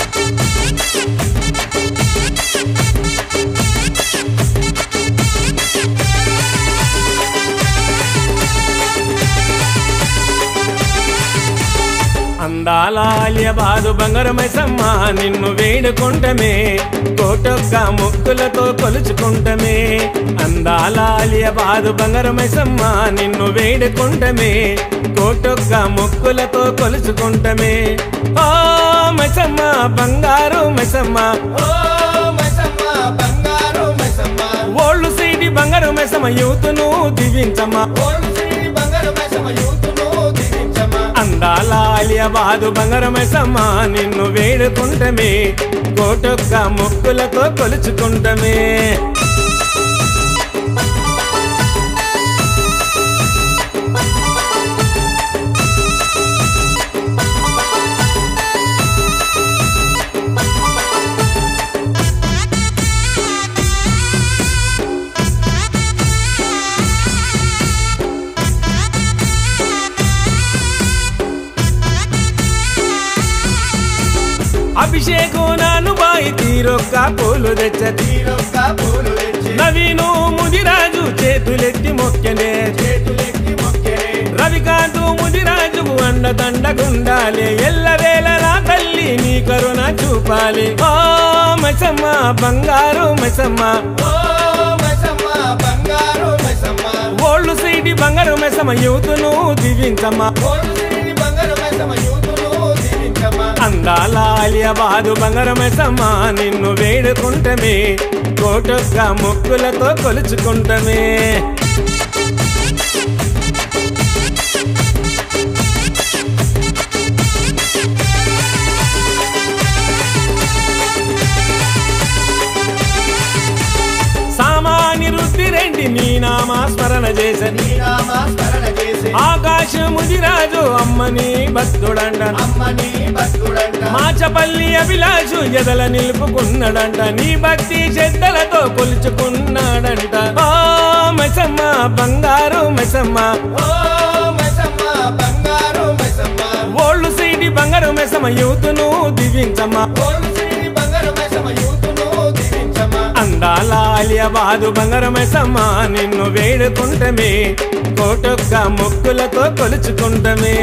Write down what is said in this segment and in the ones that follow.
అందాలాల్య బాదు బంగారమైసమ్మ నిన్ను వేడుకుంటమే కోటొక్క ముక్కులతో కొలుచుకుంటమే అందాలాల్య బాదు బంగారమైసమ్మ నిన్ను వేడుకుంటమే కోటొక్క ముక్కులతో కొలుచుకుంటమే ఓ మైసమ్మ బంగారు మైసమ్మ ఓ మైసమ్మ బంగారు మైసమ్మ ఓళ్ళు సీడి బంగారు మైసమ్మ యూతును దివించమ్మ ఓల్డ్ సిటీ బంగారు మైసమ్మ యూత్ను దీవించమ్మ అందాలాల్య బాదు బంగారమైసమ్మ నిన్ను వేడుకుంటమే కోటొక్క ముక్కులతో కొలుచుకుంటమే అభిషేకం నాను బాయి తీరొక్క పూలు తెచ్చది తీరొక్క పూలు తెచ్చి నవీను ముదిరాజు చేతులెత్తి మొక్కనే చేతులెక్కి మొక్కెనే రవికాంతు ముదిరాజుకు అండదండగుండాలి ఎల్లవేళలా తల్లి నీ కరుణ చూపాలి ఓ మసమ్మ బంగారు మసమ్మ ఓ మైసమ్మ బంగారు మైసమ్మ ఓళ్ళు సీటి బంగారు మెసమ్మ యూతును దివించమ్మ ఓల్డ్ సిటీ బంగారు మైసమ్మ యూత్ను దీవించమ్మ అందాలాల్య బాదు బంగారు మెసమ్మ నిన్ను వేడుకుంటమే కోటొక్క ముక్కులతో కొలుచుకుంటమే సామాని రుద్దిరెడ్డి నీ నామా స్మరణ చేసని నీ నామ స్మరణ చేసి ఆకాశముదిరాజు అమ్మని భక్తుడంట అమ్మని భక్తుడంట మాచపల్లి అభిలాషు ఎదల నిలుపుకున్నాడంట నీ భక్తి శ్రద్ధలతో కొలుచుకున్నాడంట ఓ మెసమ్మ బంగారు మెసమ్మ ఓ మైసమ్మ బంగారు మైసమ్మ ఓళ్ళు సీటి బంగారు మెసమ్మ యూతును దివించమ్మ ఓల్డ్ సిటీ బంగారు మైసమ్మ యూత్ను దీవించమ్మ అందాలాల్య బాదు బంగారు మెసమ్మ నిన్ను వేడుకుంటమే కోటొక్క ముక్కులతో కొలుచుకుంటమే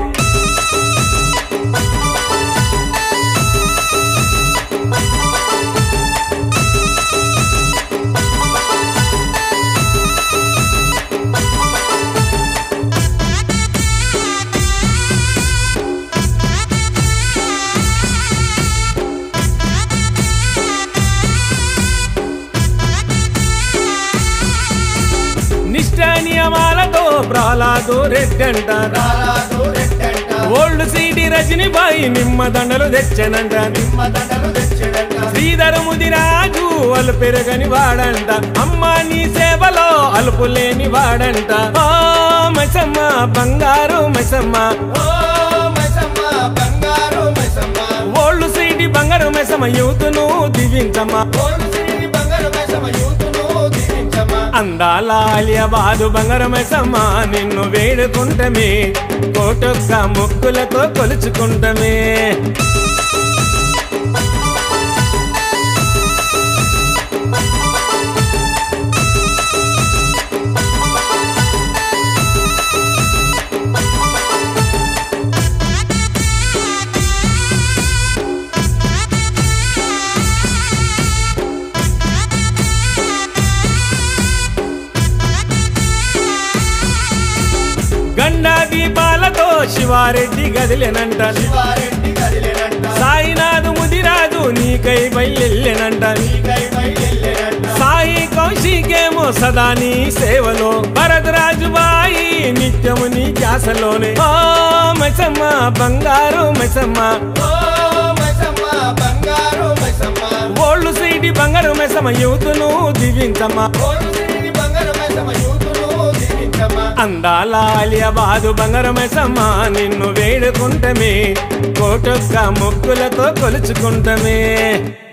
నిష్ట నియమాలతో ప్రహ్లాదు రెడ్డంట రారాదు రెట్టంట ఓల్డ్ సీడి రజని బాయి నిమ్మ దండలు తెచ్చనంట నిమ్మ దండలు తెచ్చడంట శ్రీధర ముదిరాజు అలు పెరగని వాడంట అమ్మ నీ సేవలో అలుపు లేని వాడంట ఓ మెసమ్మ బంగారు మెసమ్మ ఓ మైసమ్మ బంగారు మైసమ్మ ఓల్డ్ సీడి బంగారు మెసమ్మ యూతును దివించమ్మ ఓల్డ్ సిటీ బంగారు మైసమ్మ యూత్ను దీవించమ్మ అందాలాల్య బాదు బంగారు మెసమ్మ నిన్ను వేడుకుంటమే కోటొక్క ముక్కులతో కొలుచుకుంటమే గండా దీపాలతో శివారెడ్డి గదిలేనంట శివారెడ్డి కదిలేనంట సాయినాథు ముదిరాజు నీకై బయలెళ్ళెనంట నీకై బయలెళ్ళెనంట సాయి కౌశికేమో సదా నీ సేవలో భరతరాజు బాయి నిత్యము నీ ధ్యాసలోనే ఓ మెసమ్మ బంగారు మెసమ్మ ఓ మైసమ్మ బంగారు మైసమ్మ ఓళ్ళు సీటి బంగారు మెసమ్మ యూతును దివించమ్మ ఓల్డ్ సిటీ బంగారు మైసమ్మ యూత్ను దీవించమ్మ అందాలాల్య బాదు బంగారు మెసమ్మ నిన్ను వేడుకుంటమే కోటొక్క ముక్కులతో కొలుచుకుంటమే